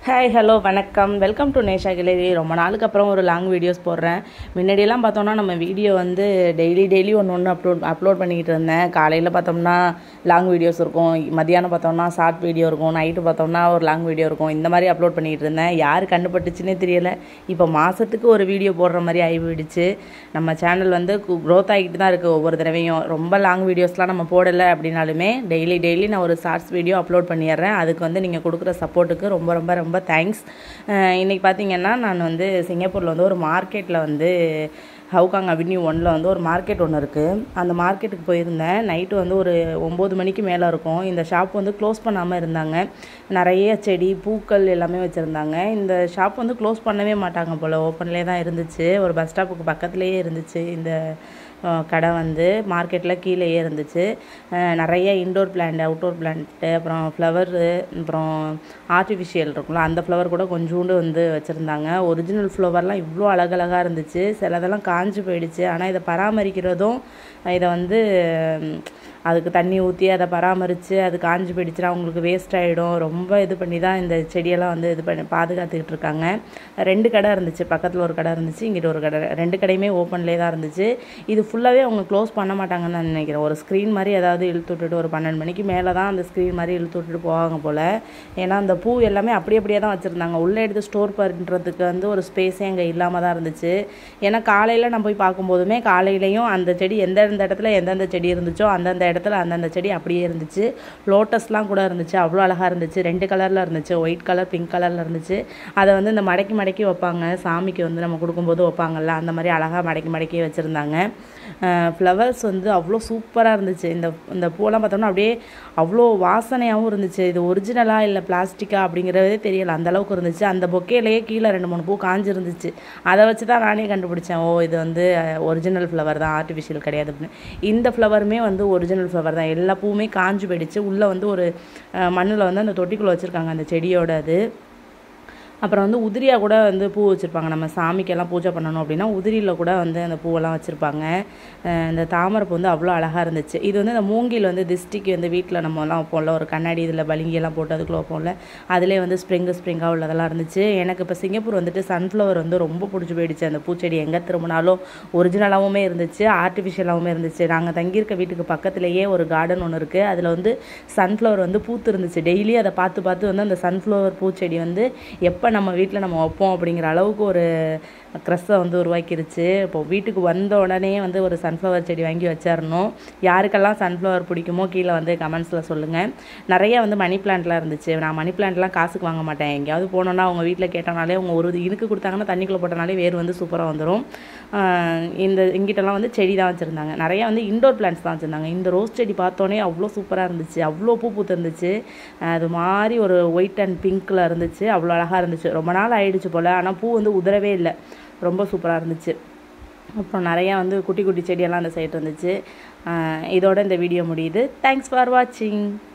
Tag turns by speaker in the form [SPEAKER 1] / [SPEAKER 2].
[SPEAKER 1] hi hello வணக்கம் welcome to நேஷா கிளரி ரொம்ப நாளுக்கு அப்புறம் ஒரு லாங் வீடியோஸ் போடுறேன் முன்னாடியெல்லாம் பார்த்தோம்னா நம்ம வீடியோ வந்து டெய்லி டெய்லி ஒன்று ஒன்று அப்லோட் அப்லோட் பண்ணிக்கிட்டு இருந்தேன் காலையில் பார்த்தோம்னா லாங் வீடியோஸ் இருக்கும் மதியானம் பார்த்தோம்னா ஷார்ட் வீடியோ இருக்கும் நைட்டு பார்த்தோம்னா ஒரு லாங் வீடியோ இருக்கும் இந்த மாதிரி அப்லோட் பண்ணிக்கிட்டு இருந்தேன் யார் கண்டுபட்டுச்சுன்னே தெரியல இப்போ மாதத்துக்கு ஒரு வீடியோ போடுற மாதிரி ஆகி போயிடுச்சு நம்ம சேனல் வந்து க்ரோத் ஆகிட்டு தான் இருக்குது ஒவ்வொரு தடவையும் ரொம்ப லாங் வீடியோஸ்லாம் நம்ம போடலை அப்படின்னாலுமே டெய்லி டெய்லி நான் ஒரு ஷார்ட்ஸ் வீடியோ அப்லோட் பண்ணிடுறேன் அதுக்கு வந்து நீங்கள் கொடுக்குற சப்போர்ட்டுக்கு ரொம்ப ரொம்ப ரொம்ப தேங்க்ஸ் இன்றைக்கி பார்த்தீங்கன்னா நான் வந்து சிங்கப்பூரில் வந்து ஒரு மார்க்கெட்டில் வந்து ஹவுகாங் அவென்யூ ஒன்னில் வந்து ஒரு மார்க்கெட் ஒன்று இருக்குது அந்த மார்க்கெட்டுக்கு போயிருந்தேன் நைட்டு வந்து ஒரு ஒம்பது மணிக்கு மேலே இருக்கும் இந்த ஷாப் வந்து க்ளோஸ் பண்ணாமல் இருந்தாங்க நிறைய செடி பூக்கள் எல்லாமே வச்சுருந்தாங்க இந்த ஷாப் வந்து க்ளோஸ் பண்ணவே மாட்டாங்க போல் ஓப்பன்லேயே தான் இருந்துச்சு ஒரு பஸ் ஸ்டாப்புக்கு பக்கத்துலேயே இருந்துச்சு இந்த கடை வந்து மார்க்கெட்டில் கீழேயே இருந்துச்சு நிறைய இன்டோர் பிளான்ட் அவுட்டோர் பிளான்ட்டு அப்புறம் ஃப்ளவரு அப்புறம் ஆர்டிஃபிஷியல் இருக்கும்ல அந்த ஃப்ளவர் கூட கொஞ்சோண்டு வந்து வச்சுருந்தாங்க ஒரிஜினல் ஃப்ளவர்லாம் இவ்வளோ அழகழகாக இருந்துச்சு சிலதெல்லாம் காஞ்சு போயிடுச்சு ஆனால் இதை பராமரிக்கிறதும் இதை வந்து அதுக்கு தண்ணி ஊற்றி அதை பராமரித்து அது காஞ்சு போயிடுச்சுன்னா அவங்களுக்கு வேஸ்ட் ஆகிடும் ரொம்ப இது பண்ணி தான் இந்த செடியெல்லாம் வந்து இது பண்ணி பாதுகாத்துக்கிட்டு இருக்காங்க ரெண்டு கடை இருந்துச்சு பக்கத்தில் ஒரு கடை இருந்துச்சு இங்கிட்ட ஒரு கடை ரெண்டு கடையுமே ஓப்பன்லேயே தான் இருந்துச்சு இது ஃபுல்லாகவே அவங்க க்ளோஸ் பண்ண மாட்டாங்கன்னு நான் நினைக்கிறேன் ஒரு ஸ்க்ரீன் மாதிரி ஏதாவது இழுத்து விட்டுட்டு ஒரு பன்னெண்டு மணிக்கு மேலே தான் அந்த ஸ்க்ரீன் மாதிரி இழுத்து விட்டுட்டு போவாங்க போல் ஏன்னா அந்த பூ எல்லாமே அப்படி அப்படியே தான் வச்சுருந்தாங்க உள்ளே எடுத்து ஸ்டோர் பண்ணுறதுக்கு வந்து ஒரு ஸ்பேஸே அங்கே இல்லாமல் தான் இருந்துச்சு ஏன்னா காலையில் நான் போய் பார்க்கும்போதுமே காலையிலையும் அந்த செடி எந்தெந்த இடத்துல எந்தெந்த செடி இருந்துச்சோ அந்தந்த இடத்துல அந்தந்த செடி அப்படியே இருந்துச்சு லோட்டஸ்லாம் கூட இருந்துச்சு அவ்வளோ அழகாக இருந்துச்சு ரெண்டு கலரில் இருந்துச்சு ஒயிட் கலர் பிங்க் கலரில் இருந்துச்சு அதை வந்து இந்த மடக்கி மடக்கி வைப்பாங்க சாமிக்கு வந்து நம்ம கொடுக்கும்போது வைப்பாங்கல்ல அந்த மாதிரி அழகாக மடக்கி மடக்கி வச்சுருந்தாங்க ஃப்ளவர்ஸ் வந்து அவ்வளோ சூப்பராக இருந்துச்சு இந்த இந்த பூவெல்லாம் பார்த்தோம்னா அப்படியே அவ்வளோ வாசனையாகவும் இருந்துச்சு இது ஒரிஜினலாக இல்லை பிளாஸ்டிக்கா அப்படிங்கிறதே தெரியல அந்தளவுக்கு இருந்துச்சு அந்த பொக்கேலேயே கீழே ரெண்டு மூணு பூ காஞ்சிருந்துச்சு அதை வச்சு தான் நானே கண்டுபிடிச்சேன் ஓ இது வந்து ஒரிஜினல் ஃப்ளவர் தான் ஆர்டிஃபிஷியல் கிடையாது அப்படின்னு இந்த ஃப்ளவருமே வந்து ஒரிஜினல் ஃப்ளவர் தான் எல்லா பூவுமே காஞ்சு போயிடுச்சு உள்ளே வந்து ஒரு மண்ணில் வந்து அந்த தொட்டிக்குள்ளே வச்சுருக்காங்க அந்த செடியோட அது அப்புறம் வந்து உதிரியாக கூட வந்து பூ வச்சுருப்பாங்க நம்ம சாமிக்கெல்லாம் பூஜை பண்ணணும் அப்படின்னா உதிரியில் கூட வந்து அந்த பூவெல்லாம் வச்சுருப்பாங்க இந்த தாமரைப்பூ வந்து அவ்வளோ அழகாக இருந்துச்சு இது வந்து இந்த மூங்கில் வந்து திஷ்டிக்கு வந்து வீட்டில் நம்மலாம் வைப்போம்ல ஒரு கண்ணாடி இதில் பலிங்கியெல்லாம் போட்டு அதுக்குள்ளே வைப்போம்ல அதிலே வந்து ஸ்ப்ரிங்கு ஸ்ப்ரிங்காக உள்ளதெல்லாம் இருந்துச்சு எனக்கு இப்போ சிங்கப்பூர் வந்துட்டு சன்ஃப்ளவர் வந்து ரொம்ப பிடிச்சி போயிடுச்சு அந்த பூச்செடி எங்கே திரும்பினாலும் ஒரிஜினலாகவுமே இருந்துச்சு ஆர்டிஃபிஷியலாகவுமே இருந்துச்சு நாங்கள் தங்கியிருக்க வீட்டுக்கு பக்கத்துலேயே ஒரு கார்டன் ஒன்று இருக்குது அதில் வந்து சன்ஃப்ளவர் வந்து பூத்து இருந்துச்சு டெய்லி அதை பார்த்து பார்த்து வந்து அந்த சன்ஃப்ளவர் பூச்செடி வந்து எப்போ நம்ம வீட்டில் நம்ம வைப்போம் அப்படிங்கிற அளவுக்கு ஒரு க்ரெஸ்ஸை வந்து உருவாக்கிருச்சு இப்போ வீட்டுக்கு வந்த உடனே வந்து ஒரு சன்ஃப்ளவர் செடி வாங்கி வச்சிடணும் யாருக்கெல்லாம் சன்ஃப்ளவர் பிடிக்குமோ கீழே வந்து கமெண்ட்ஸில் சொல்லுங்கள் நிறைய வந்து மணி பிளான்ட்லாம் இருந்துச்சு நான் மணி பிளான்ட்லாம் காசுக்கு வாங்க மாட்டேன் எங்கேயாவது போனோன்னா அவங்க வீட்டில் கேட்டனாலே அவங்க ஒரு இனுக்கு கொடுத்தாங்கன்னா தண்ணிக்குள்ளே போட்டனாலே வேர் வந்து சூப்பராக வந்துடும் இந்த இங்கிட்டலாம் வந்து செடி தான் வச்சுருந்தாங்க நிறையா வந்து இண்டோர் பிளான்ட்ஸ் தான் வச்சுருந்தாங்க இந்த ரோஸ் செடி பார்த்தோன்னே அவ்வளோ சூப்பராக இருந்துச்சு அவ்வளோ பூ பூத்து இருந்துச்சு அது மாதிரி ஒரு ஒயிட் அண்ட் பிங்க்கில் இருந்துச்சு அவ்வளோ அழகாக இருந்துச்சு ரொம்ப நாள் ஆயிடுச்சு போல் ஆனால் பூ வந்து உதறவே இல்லை ரொம்ப சூப்பராக இருந்துச்சு அப்புறம் நிறையா வந்து குட்டி குட்டி செடியெல்லாம் அந்த சைடு இருந்துச்சு இதோட இந்த வீடியோ முடியுது தேங்க்ஸ் ஃபார் வாட்சிங்